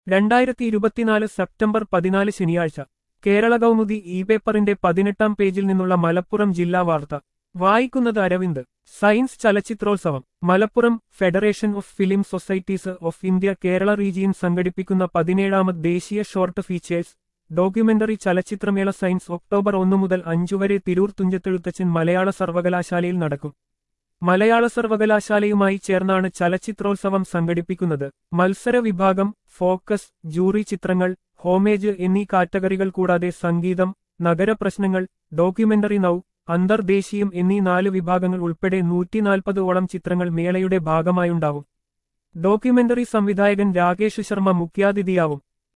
രണ്ടായിരത്തി ഇരുപത്തിനാല് സെപ്റ്റംബർ പതിനാല് ശനിയാഴ്ച കേരള കൗമുദി ഇ പേപ്പറിന്റെ പതിനെട്ടാം പേജിൽ നിന്നുള്ള മലപ്പുറം ജില്ലാ വാർത്ത വായിക്കുന്നത് അരവിന്ദ് സയൻസ് ചലച്ചിത്രോത്സവം Malappuram federation of film societies of India Kerala region സംഘടിപ്പിക്കുന്ന പതിനേഴാമത് ദേശീയ ഷോർട്ട് ഫീച്ചേഴ്സ് ഡോക്യുമെന്ററി ചലച്ചിത്രമേള സയൻസ് ഒക്ടോബർ ഒന്നു മുതൽ അഞ്ചു വരെ തിരൂർ തുഞ്ചത്തെഴുത്തച്ഛൻ മലയാള സർവകലാശാലയിൽ നടക്കും മലയാള സർവകലാശാലയുമായി ചേർന്നാണ് ചലച്ചിത്രോത്സവം സംഘടിപ്പിക്കുന്നത് മത്സര വിഭാഗം ഫോക്കസ് ജൂറി ചിത്രങ്ങൾ ഹോമേജ് എന്നീ കാറ്റഗറികൾ കൂടാതെ സംഗീതം നഗരപ്രശ്നങ്ങൾ ഡോക്യുമെന്ററി നൗ അന്തർദേശീയം എന്നീ നാല് വിഭാഗങ്ങൾ ഉൾപ്പെടെ നൂറ്റിനാൽപ്പത് ഓളം ചിത്രങ്ങൾ മേളയുടെ ഭാഗമായുണ്ടാവും ഡോക്യുമെന്ററി സംവിധായകൻ രാകേഷ് ശർമ്മ മുഖ്യാതിഥിയാവും